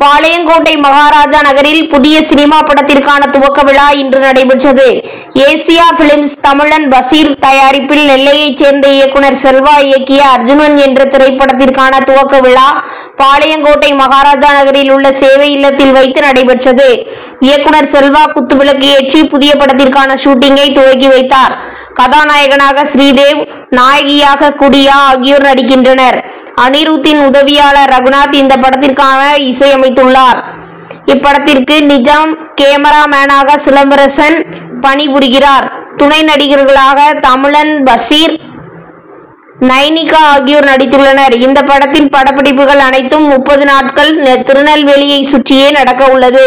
பாளையங்கோட்டை மகாராஜா நகரில் புதிய சினிமா படத்திற்கான துவக்க விழா இன்று நடைபெற்றது ஏசியா பிலிம்ஸ் தமிழன் பசீர் தயாரிப்பில் நெல்லையைச் சேர்ந்த இயக்குனர் செல்வா இயக்கிய அர்ஜுனன் என்ற திரைப்படத்திற்கான துவக்க விழா பாளையங்கோட்டை மகாராஜா நகரில் உள்ள சேவை இல்லத்தில் வைத்து நடைபெற்றது இயக்குனர் செல்வா குத்துவிளக்கு ஏற்றி புதிய படத்திற்கான ஷூட்டிங்கை துவக்கி வைத்தார் கதாநாயகனாக ஸ்ரீதேவ் நாயகியாக குடியா ஆகியோர் நடிக்கின்றனர் அனிருத்தின் உதவியாளர் ரகுநாத் இந்த படத்திற்கான இசையமைத்துள்ளார் இப்படத்திற்கு நிஜாம் கேமராமேனாக சிலம்பரசன் பணிபுரிகிறார் துணை நடிகர்களாக தமிழன் பஷீர் நைனிகா ஆகியோர் நடித்துள்ளனர் இந்த படத்தின் படப்பிடிப்புகள் அனைத்தும் முப்பது நாட்கள் நெ- திருநெல்வேலியை சுற்றியே நடக்க உள்ளது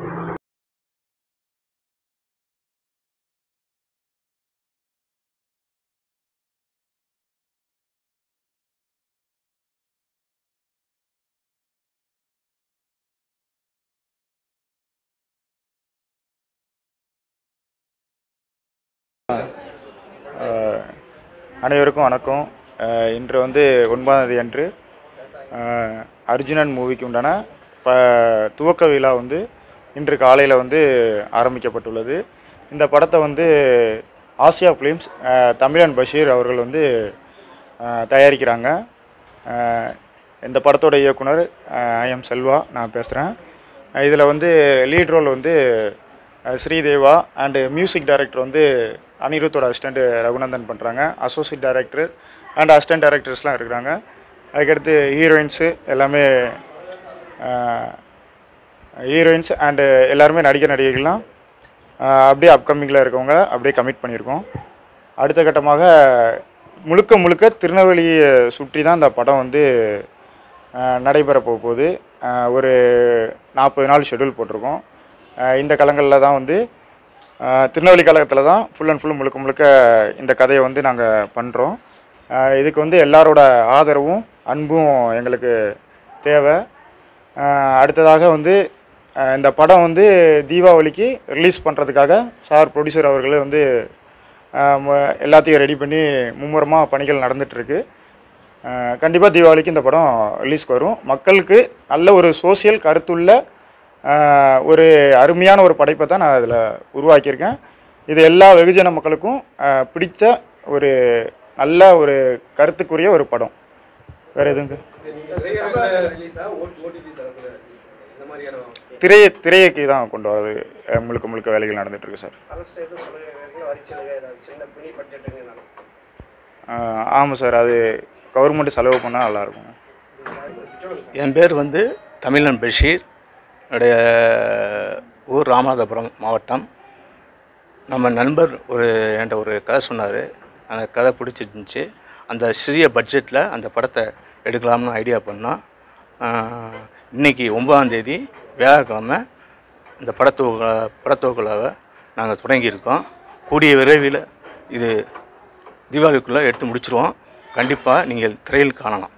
அஹ் அனைவருக்கும் வணக்கம் அஹ் இன்று வந்து ஒன்பதாம் தேதி அன்று அஹ் அர்ஜுனன் மூவிக்கு உண்டான ப துவக்க விழா வந்து இன்று காலையில் வந்து ஆரம்பிக்கப்பட்டுள்ளது இந்த படத்தை வந்து ஆசியா ஃபிலிம்ஸ் அஹ் தமிழன் பஷீர் அவர்கள் வந்து அஹ் தயாரிக்கிறாங்க அஹ் இந்த படத்தோட இயக்குனர் ஐ எம் செல்வா நான் பேசுகிறேன் இதில் வந்து லீட் ரோல் வந்து uh Sreedeva and music director வந்து அனிருத்தோட அசிஸ்டண்ட் ரகுநந்தன் பண்ணுறாங்க அசோசியேட் டைரக்டர் அண்ட் அசிஸ்டன்ட் டைரக்டர்ஸ்லாம் இருக்கிறாங்க அதுக்கடுத்து ஹீரோயின்ஸு எல்லாமே ஹீரோயின்ஸ் அண்டு எல்லாருமே நடிகர் நடிகைகள்லாம் அஹ் அப்படியே அப்கமிங்கில் இருக்கவங்க அப்படியே கமிட் பண்ணியிருக்கோம் அடுத்த கட்டமாக முழுக்க முழுக்க திருநெல்வேலியை சுற்றி தான் இந்த படம் வந்து அஹ், நடைபெற போக போகுது அஹ், ஒரு நாற்பது நாள் ஷெட்யூல் போட்டிருக்கோம் அஹ், இந்த களங்களில் தான் வந்து அஹ், திருநெல்வேலி கழகத்தில் தான் ஃபுல் அண்ட் ஃபுல் முழுக்க முழுக்க இந்த கதையை வந்து நாங்கள் பண்ணுறோம் இதுக்கு வந்து எல்லாரோட ஆதரவும் அன்பும் எங்களுக்கு தேவை அஹ், அடுத்ததாக வந்து அஹ், இந்த படம் வந்து தீபாவளிக்கு ரிலீஸ் பண்ணுறதுக்காக சார் ப்ரொடியூசர் அவர்களே வந்து அஹ், ம- எல்லாத்தையும் ரெடி பண்ணி மும்முரமாக பணிகள் நடந்துகிட்ருக்கு கண்டிப்பாக தீபாவளிக்கு இந்த படம் ரிலீஸ்க்கு வரும் மக்களுக்கு நல்ல ஒரு சோசியல் கருத்துள்ள அஹ், ஒரு அருமையான ஒரு படைப்பை தான் நான் அதில் உருவாக்கியிருக்கேன் இது எல்லா வெகுஜன மக்களுக்கும் அஹ், பிடித்த ஒரு நல்ல ஒரு கருத்துக்குரிய ஒரு படம் வேறு எதுங்க திரையை திரையைக்கு தான் கொண்டு வரது அஹ், முழுக்க முழுக்க வேலைகள் நடந்துட்டு இருக்கு சார் அஹ், ஆமாம் சார் அது கவர்மெண்ட் செலவு பண்ணால் நல்லாயிருக்கும் என் பேர் வந்து தமிழன் பஷீர் என்னுடைய ஊர் ராமநாதபுரம் மாவட்டம் நம்ம நண்பர் ஒரு என்கிட்ட ஒரு கதை சொன்னார் அந்த கதை பிடிச்சிருந்துச்சி அந்த சிறிய பட்ஜெட்டில் அந்த படத்தை எடுக்கலாம்னு ஐடியா பண்ணோம் ஆஹ், இன்னைக்கு ஒன்பதாம் தேதி வியாழக்கிழமை இந்த படத்துவ படத்துவக்கலாவை நாங்கள் தொடங்கியிருக்கோம் கூடிய விரைவில் இது தீபாவளிக்குள்ளே எடுத்து முடிச்சிருவோம் கண்டிப்பாக நீங்கள் திரையில் காணலாம்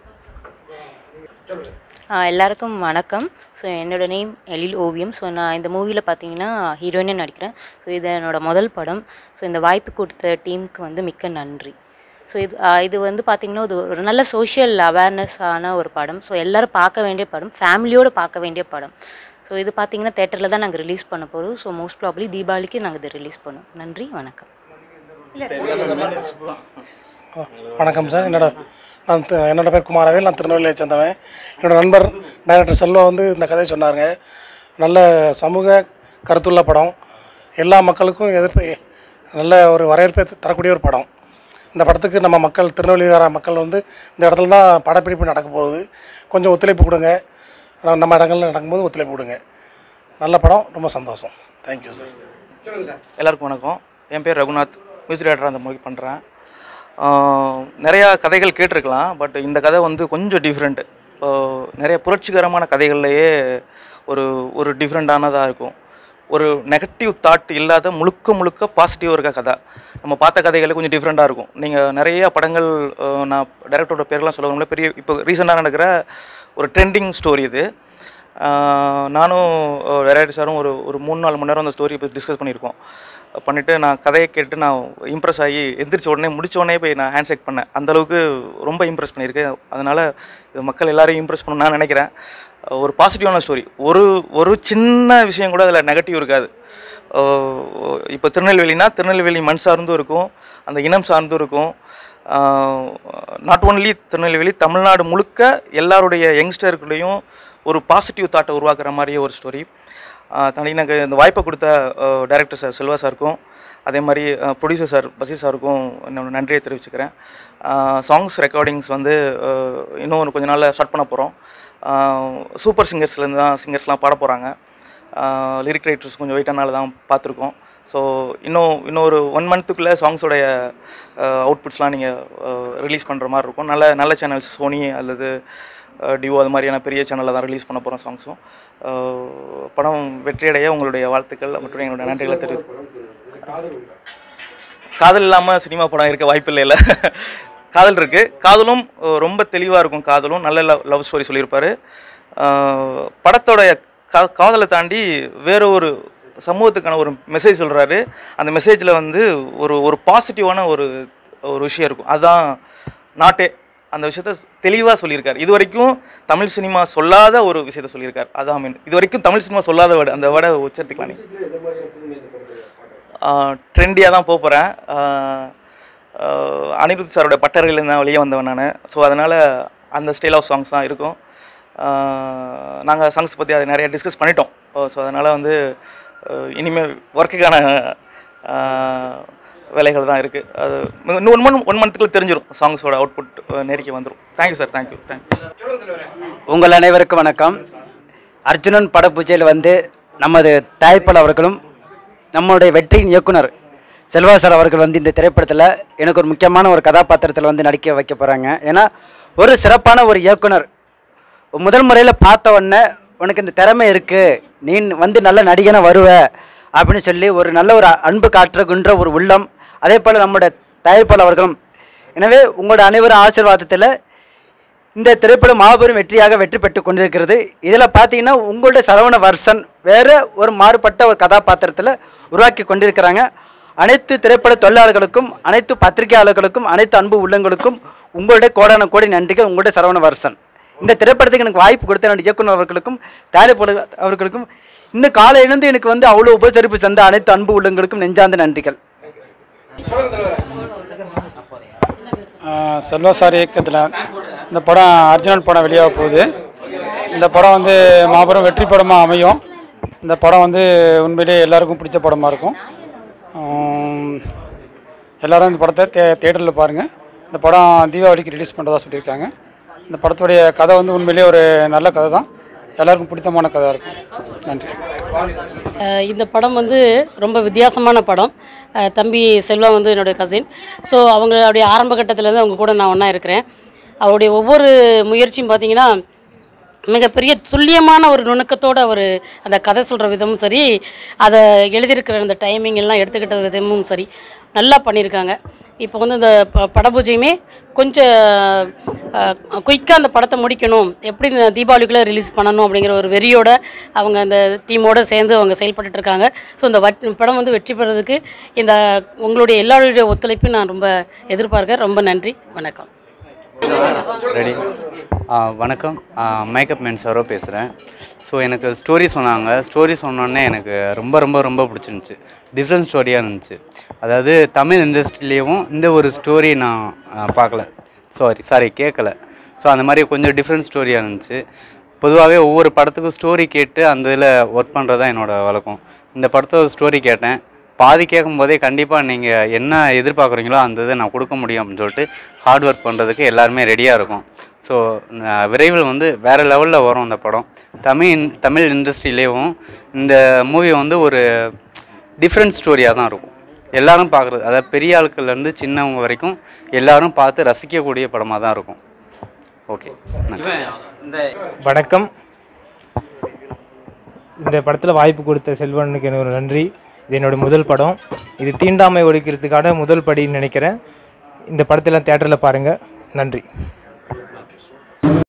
ஆ, எல்லாருக்கும் வணக்கம் ஸோ என்னோட நேம் எழில் ஓவியம் ஸோ நான் இந்த மூவியில் பார்த்தீங்கன்னா ஹீரோயினாக நடிக்கிறேன் ஸோ இது என்னோட முதல் படம் ஸோ இந்த வாய்ப்பு கொடுத்த டீமுக்கு வந்து மிக்க நன்றி ஸோ இது ஆ, இது வந்து பார்த்திங்கன்னா இது ஒரு நல்ல சோஷியல் அவேர்னஸ் ஆன ஒரு படம் ஸோ எல்லோரும் பார்க்க வேண்டிய படம் ஃபேமிலியோடு பார்க்க வேண்டிய படம் ஸோ இது பார்த்தீங்கன்னா தேட்டரில் தான் நாங்கள் ரிலீஸ் பண்ண போகிறோம் ஸோ மோஸ்ட் ப்ராப்ளி தீபாவளிக்கு நாங்கள் இதை ரிலீஸ் பண்ணோம் நன்றி வணக்கம் வணக்கம் சார் என்னோட நான் தி- என்னோட பேர் குமாரவேல் நான் திருநெல்வேலியை சேர்ந்தவன் என்னோட நண்பர் டைரக்டர் செல்வா வந்து இந்த கதையை சொன்னாருங்க நல்ல சமூக கருத்துள்ள படம் எல்லா மக்களுக்கும் எதிர்ப்பு நல்ல ஒரு வரவேற்பை தரக்கூடிய ஒரு படம் இந்த படத்துக்கு நம்ம மக்கள் திருநெல்வேலிக்கார மக்கள் வந்து இந்த இடத்துல தான் படப்பிடிப்பு நடக்க போகுது கொஞ்சம் ஒத்துழைப்பு கொடுங்க நம்ம- நம்ம இடங்கள்ல நடக்கும்போது ஒத்துழைப்பு கொடுங்க நல்ல படம் ரொம்ப சந்தோஷம் தேங்க்யூ சார் எல்லாருக்கும் வணக்கம் என் பேர் ரகுநாத் மியூசிக் டைரக்டர் அந்த மூவி பண்ணுறேன் நிறையா கதைகள் கேட்டிருக்கலாம் பட் இந்த கதை வந்து கொஞ்சம் டிஃப்ரெண்ட் நிறைய புரட்சிகரமான கதைகள்லையே ஒரு ஒரு டிஃப்ரெண்ட்டானதாக இருக்கும் ஒரு நெகட்டிவ் தாட் இல்லாத முழுக்க முழுக்க பாசிட்டிவ் இருக்க கதை நம்ம பார்த்த கதைகளே கொஞ்சம் டிஃப்ரெண்ட்டாக இருக்கும் நீங்கள் நிறைய படங்கள் அஹ், நான் டைரக்டரோட பேர்லாம் சொல்ல பெரிய இப்போ ரீசெண்டாக நடக்கிற ஒரு ட்ரெண்டிங் ஸ்டோரி இது ஆஹ் நானும் டைரக்டர் சாரும் ஒரு ஒரு மூணு நாலு மணி நேரம் அந்த ஸ்டோரி இப்போ டிஸ்கஸ் பண்ணியிருக்கோம் பண்ணிவிட்டு நான் கதையை கேட்டு நான் இம்ப்ரெஸ் ஆகி எந்திரிச்ச உடனே முடிச்ச உடனே போய் நான் ஹேண்ட் ஷேக் பண்ணேன் அந்த அளவுக்கு ரொம்ப இம்ப்ரெஸ் பண்ணியிருக்கேன் அதனால் இது மக்கள் எல்லாரையும் இம்ப்ரெஸ் பண்ணணும்னு நான் நினைக்கிறேன் ஒரு பாசிட்டிவான ஸ்டோரி ஒரு ஒரு சின்ன விஷயம் கூட அதில் நெகட்டிவ் இருக்காது இப்போ திருநெல்வேலினா திருநெல்வேலி மண் சார்ந்தும் இருக்கும் அந்த இனம் சார்ந்தும் இருக்கும் நாட் ஓன்லி திருநெல்வேலி தமிழ்நாடு முழுக்க எல்லாருடைய யங்ஸ்டருக்குள்ளேயும் ஒரு பாசிட்டிவ் தாட்டை உருவாக்குற மாதிரியே ஒரு ஸ்டோரி தனி எனக்கு இந்த வாய்ப்பை கொடுத்த டைரக்டர் சார் செல்வா சாருக்கும் அதே மாதிரி ப்ரொடியூசர் சார் பசி சாருக்கும் என்னோட நன்றியை தெரிவிச்சுக்கிறேன் சாங்ஸ் ரெக்கார்டிங்ஸ் வந்து அஹ், இன்னும் ஒரு கொஞ்ச நாளில் ஸ்டார்ட் பண்ண போகிறோம் சூப்பர் சிங்கர்ஸ்லேருந்து தான் சிங்கர்ஸ்லாம் பாட போகிறாங்க லிரிக் ரைட்டர்ஸ் கொஞ்சம் வெயிட்டானால தான் பார்த்துருக்கோம் ஸோ இன்னும் இன்னும் ஒரு ஒன் மந்த்துக்குள்ளே சாங்ஸோடைய அவுட்புட்ஸ்லாம் நீங்கள் ரிலீஸ் பண்ணுற மாதிரி இருக்கும் நல்ல நல்ல சேனல்ஸ் சோனி அல்லது டிஓ அது மாதிரியான பெரிய சேனலில் தான் ரிலீஸ் பண்ண போகிறோம் சாங்ஸும் படம் வெற்றியடைய உங்களுடைய வாழ்த்துக்கள் மற்றும் எங்களுடைய நன்றிகளை தெரிவித்து காதல் இல்லாமல் சினிமா படம் இருக்க வாய்ப்பு இல்லைல்ல காதல் இருக்குது காதலும் அஹ், ரொம்ப தெளிவாக இருக்கும் காதலும் நல்ல லவ் லவ் ஸ்டோரி சொல்லியிருப்பாரு அஹ், படத்தோட கா காதலை தாண்டி வேற ஒரு சமூகத்துக்கான ஒரு மெசேஜ் சொல்கிறாரு அந்த மெசேஜில் வந்து ஒரு ஒரு பாசிட்டிவான ஒரு ஒரு விஷயம் இருக்கும் அதுதான் நாட்டே அந்த விஷயத்த தெளிவாக சொல்லியிருக்காரு இது வரைக்கும் தமிழ் சினிமா சொல்லாத ஒரு விஷயத்த சொல்லியிருக்காரு அதான் மீன் இது வரைக்கும் தமிழ் சினிமா சொல்லாத வேர்டு அந்த வேர்டை உச்சரித்துக்கலாம் நீ ட்ரெண்டியாக தான் போக போகிறேன் அனிருத் சாரோட பட்டறையில் நான் வெளியே வந்தவன் நான் ஸோ அதனால் அந்த ஸ்டைல் ஆஃப் சாங்ஸ் தான் இருக்கும் நாங்கள் சாங்ஸ் பற்றி அதை நிறைய டிஸ்கஸ் பண்ணிட்டோம் ஸோ அதனால் வந்து அஹ், இனிமேல் ஒர்க்குக்கான வேலைகள் தான் இருக்குது அது இன்னும் ஒன் மந்த் ஒன் மந்த்துக்குள்ள தெரிஞ்சிடும் சாங்ஸோட அவுட்புட் நெருக்கி வந்துடும் தேங்க்யூ சார் தேங்க்யூ தேங்க்யூ உங்கள் அனைவருக்கும் வணக்கம் அர்ஜுனன் படப்பூஜையில் வந்து நமது தாய்ப்பால் அவர்களும் நம்மளுடைய வெற்றியின் இயக்குனர் செல்வா சார் அவர்கள் வந்து இந்த திரைப்படத்தில் எனக்கு ஒரு முக்கியமான ஒரு கதாபாத்திரத்தில் வந்து நடிக்க வைக்க போகிறாங்க ஏன்னா ஒரு சிறப்பான ஒரு இயக்குனர் முதல் முறையில் பார்த்த உடனே உனக்கு இந்த திறமை இருக்குது நீ வந்து நல்ல நடிகனா வருவ அப்படின்னு சொல்லி ஒரு நல்ல ஒரு அன்பு காட்டுறகுன்ற ஒரு உள்ளம் அதே போல் நம்முடைய தயாரிப்பாளர் அவர்களும் எனவே உங்களோட அனைவரும் ஆசீர்வாதத்தில் இந்த திரைப்படம் மாபெரும் வெற்றியாக வெற்றி பெற்று கொண்டிருக்கிறது இதில் பார்த்தீங்கன்னா உங்களுடைய சரவண வர்சன் வேற ஒரு மாறுபட்ட ஒரு கதாபாத்திரத்தில் உருவாக்கி கொண்டிருக்கிறாங்க அனைத்து திரைப்பட தொழிலாளர்களுக்கும் அனைத்து பத்திரிகையாளர்களுக்கும் அனைத்து அன்பு உள்ளங்களுக்கும் உங்களுடைய கோடான கோடி நன்றிகள் உங்களுடைய சரவண வர்சன் இந்த திரைப்படத்துக்கு எனக்கு வாய்ப்பு கொடுத்த என்னுடைய இயக்குனர் அவர்களுக்கும் தயாரிப்பாளர் அவர்களுக்கும் இந்த காலையிலிருந்து எனக்கு வந்து அவ்வளோ உபசரிப்பு தந்த அனைத்து அன்பு உள்ளங்களுக்கும் நெஞ்சார்ந்த நன்றிகள் ஆஹ் செல்வா சார் இயக்கத்தில் இந்த படம் அர்ஜுனன் படம் வெளியாக போகுது இந்த படம் வந்து மாபெரும் வெற்றி படமாக அமையும் இந்த படம் வந்து உண்மையிலேயே எல்லாருக்கும் பிடிச்ச படமாக இருக்கும் ஆம், எல்லாரும் இந்த படத்தை தே தேட்டரில் பாருங்கள் இந்த படம் தீபாவளிக்கு ரிலீஸ் பண்ணுறதா சொல்லியிருக்காங்க இந்த படத்துடைய கதை வந்து உண்மையிலேயே ஒரு நல்ல கதை தான் எல்லாருக்கும் பிடித்தமான கதையாக இருக்கும் நன்றி அஹ் இந்த படம் வந்து ரொம்ப வித்தியாசமான படம் அஹ் தம்பி செல்வா வந்து என்னுடைய கசின் ஸோ அவங்களுடைய ஆரம்ப கட்டத்துலேருந்து அவங்க கூட நான் ஒன்றா இருக்கிறேன் அவருடைய ஒவ்வொரு முயற்சியும் பார்த்தீங்கன்னா மிகப்பெரிய துல்லியமான ஒரு நுணுக்கத்தோடு அவர் அந்த கதை சொல்கிற விதமும் சரி அதை எழுதியிருக்கிற அந்த டைமிங் எல்லாம் எடுத்துக்கிட்ட விதமும் சரி நல்லா பண்ணியிருக்காங்க இப்போ வந்து இந்த ப படபூஜையுமே கொஞ்சம் குயிக்காக அந்த படத்தை முடிக்கணும் எப்படி இந்த தீபாவளிக்குள்ளே ரிலீஸ் பண்ணணும் அப்படிங்கிற ஒரு வெறியோட அவங்க அந்த டீமோடு சேர்ந்து அவங்க செயல்பட்டுட்டு இருக்காங்க ஸோ இந்த வட் படம் வந்து வெற்றி பெறதுக்கு இந்த உங்களுடைய எல்லாருடைய ஒத்துழைப்பையும் நான் ரொம்ப எதிர்பார்க்கேன் ரொம்ப நன்றி வணக்கம் ரெடி வணக்கம் மேக்கப் மேன் சரோ பேசுகிறேன் ஸோ எனக்கு ஸ்டோரி சொன்னாங்க ஸ்டோரி சொன்னோன்னே எனக்கு ரொம்ப ரொம்ப ரொம்ப பிடிச்சிருந்துச்சி டிஃப்ரெண்ட் ஸ்டோரியாக இருந்துச்சு அதாவது தமிழ் இண்டஸ்ட்ரியிலேயும் இந்த ஒரு ஸ்டோரி நான் ஆ, பார்க்கல சாரி சாரி கேட்கல ஸோ அந்த மாதிரி கொஞ்சம் டிஃப்ரெண்ட் ஸ்டோரியாக இருந்துச்சு பொதுவாகவே ஒவ்வொரு படத்துக்கும் ஸ்டோரி கேட்டு அந்த இதில் ஒர்க் பண்ணுறது தான் என்னோடய வழக்கம் இந்த படத்தோட ஸ்டோரி கேட்டேன் பாதி கேட்கும் போதே கண்டிப்பாக நீங்கள் என்ன எதிர்பார்க்குறீங்களோ அந்த இதை நான் கொடுக்க முடியும் அப்படின்னு சொல்லிட்டு ஹார்ட் ஒர்க் பண்ணுறதுக்கு எல்லாருமே ரெடியாக இருக்கும் ஸோ விரைவில் வந்து வேறு லெவலில் வரும் இந்த படம் தமிழ் தமிழ் இண்டஸ்ட்ரியிலேயும் இந்த மூவி வந்து ஒரு டிஃப்ரெண்ட் ஸ்டோரியாக தான் இருக்கும் எல்லாரும் பார்க்குறது அதாவது பெரிய ஆட்கள்லேருந்து சின்னவங்க வரைக்கும் எல்லாரும் பார்த்து ரசிக்கக்கூடிய படமாக தான் இருக்கும் ஓகே வணக்கம் இந்த படத்தில் வாய்ப்பு கொடுத்த செல்வனுக்கு எனக்கு ஒரு நன்றி இது என்னோட முதல் படம் இது தீண்டாமை ஒழிக்கிறதுக்கான முதல் படின்னு நினைக்கிறேன் இந்த படத்தெல்லாம் தேட்டரில் பாருங்கள் நன்றி